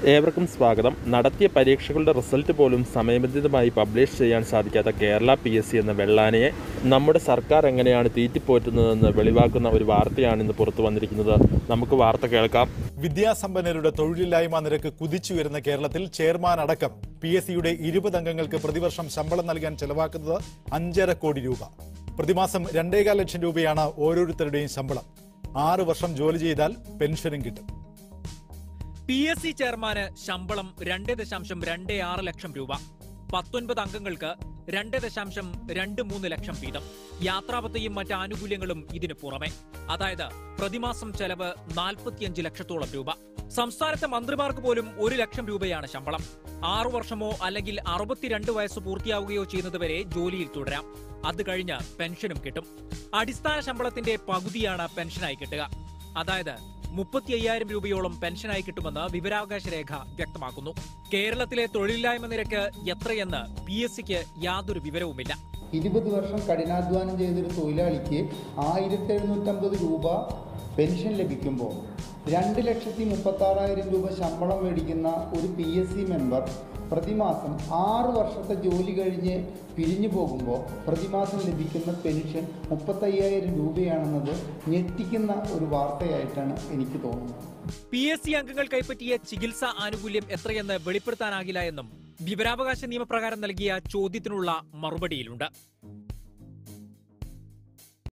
ഏവർക്കും സ്വാഗതം നടത്തിയ പരീക്ഷകളുടെ റിസൾട്ട് പോലും സമയബന്ധിതമായി പബ്ലിഷ് ചെയ്യാൻ സാധിക്കാത്ത കേരള പി എസ് സി എന്ന വെള്ളാനയെ നമ്മുടെ സർക്കാർ എങ്ങനെയാണ് തീറ്റിപ്പോറ്റുന്നതെന്ന് വെളിവാക്കുന്ന ഒരു വാർത്തയാണ് ഇന്ന് പുറത്തു വന്നിരിക്കുന്നത് നമുക്ക് വാർത്ത കേൾക്കാം വിദ്യാസമ്പന്നരുടെ തൊഴിലില്ലായ്മ നിരക്ക് കുതിച്ചുയരുന്ന കേരളത്തിൽ ചെയർമാൻ അടക്കം പി എസ് സിയുടെ ഇരുപത് അംഗങ്ങൾക്ക് പ്രതിവർഷം ശമ്പളം നൽകാൻ ചെലവാക്കുന്നത് അഞ്ചര കോടി രൂപ പ്രതിമാസം രണ്ടേകാൽ ലക്ഷം രൂപയാണ് ഓരോരുത്തരുടെയും ശമ്പളം ആറ് വർഷം ജോലി ചെയ്താൽ പെൻഷനും കിട്ടും പി എസ് സി ചെയർമാന് ശമ്പളം രണ്ട് ദശാംശം രണ്ട് ആറ് ലക്ഷം രൂപ പത്തൊൻപത് അംഗങ്ങൾക്ക് രണ്ട് ദശാംശം രണ്ട് മൂന്ന് ലക്ഷം വീതം യാത്രാപത്തയും മറ്റ് ആനുകൂല്യങ്ങളും ഇതിനു പുറമെ അതായത് പ്രതിമാസം ചെലവ് നാൽപ്പത്തിയഞ്ച് ലക്ഷത്തോളം രൂപ സംസ്ഥാനത്തെ മന്ത്രിമാർക്ക് പോലും ഒരു ലക്ഷം രൂപയാണ് ശമ്പളം ആറു വർഷമോ അല്ലെങ്കിൽ അറുപത്തിരണ്ട് വയസ്സ് പൂർത്തിയാവുകയോ ചെയ്യുന്നതുവരെ ജോലിയിൽ തുടരാം അത് കഴിഞ്ഞ് പെൻഷനും കിട്ടും അടിസ്ഥാന ശമ്പളത്തിന്റെ പകുതിയാണ് പെൻഷനായി കിട്ടുക അതായത് മുപ്പത്തി അയ്യായിരം രൂപയോളം പെൻഷനായി കിട്ടുമെന്ന് വിവരാവകാശ രേഖ വ്യക്തമാക്കുന്നു കേരളത്തിലെ തൊഴിലില്ലായ്മ നിരക്ക് എത്രയെന്ന് പി എസ് സിക്ക് യാതൊരു വിവരവുമില്ല ഇരുപത് വർഷം കഠിനാധ്വാനം ചെയ്തൊരു തൊഴിലാളിക്ക് ആയിരത്തി എഴുന്നൂറ്റമ്പത് രൂപ പെൻഷൻ ലഭിക്കുമ്പോൾ രണ്ട് ലക്ഷത്തി മുപ്പത്താറായിരം രൂപ ശമ്പളം മേടിക്കുന്ന ഒരു പി എസ് സി മെമ്പർ പ്രതിമാസം ആറ് വർഷത്തെ ജോലി കഴിഞ്ഞ് പിരിഞ്ഞു പോകുമ്പോൾ പ്രതിമാസം ലഭിക്കുന്ന പെൻഷൻ മുപ്പത്തയ്യായിരം രൂപയാണെന്നത് ഞെട്ടിക്കുന്ന ഒരു വാർത്തയായിട്ടാണ് എനിക്ക് തോന്നുന്നത് പി എസ് സി അംഗങ്ങൾ കൈപ്പറ്റിയ ചികിത്സാ ആനുകൂല്യം എത്രയെന്ന് വെളിപ്പെടുത്താനാകില്ല എന്നും വിവരാവകാശ നിയമപ്രകാരം നൽകിയ ചോദ്യത്തിനുള്ള മറുപടിയിലുണ്ട്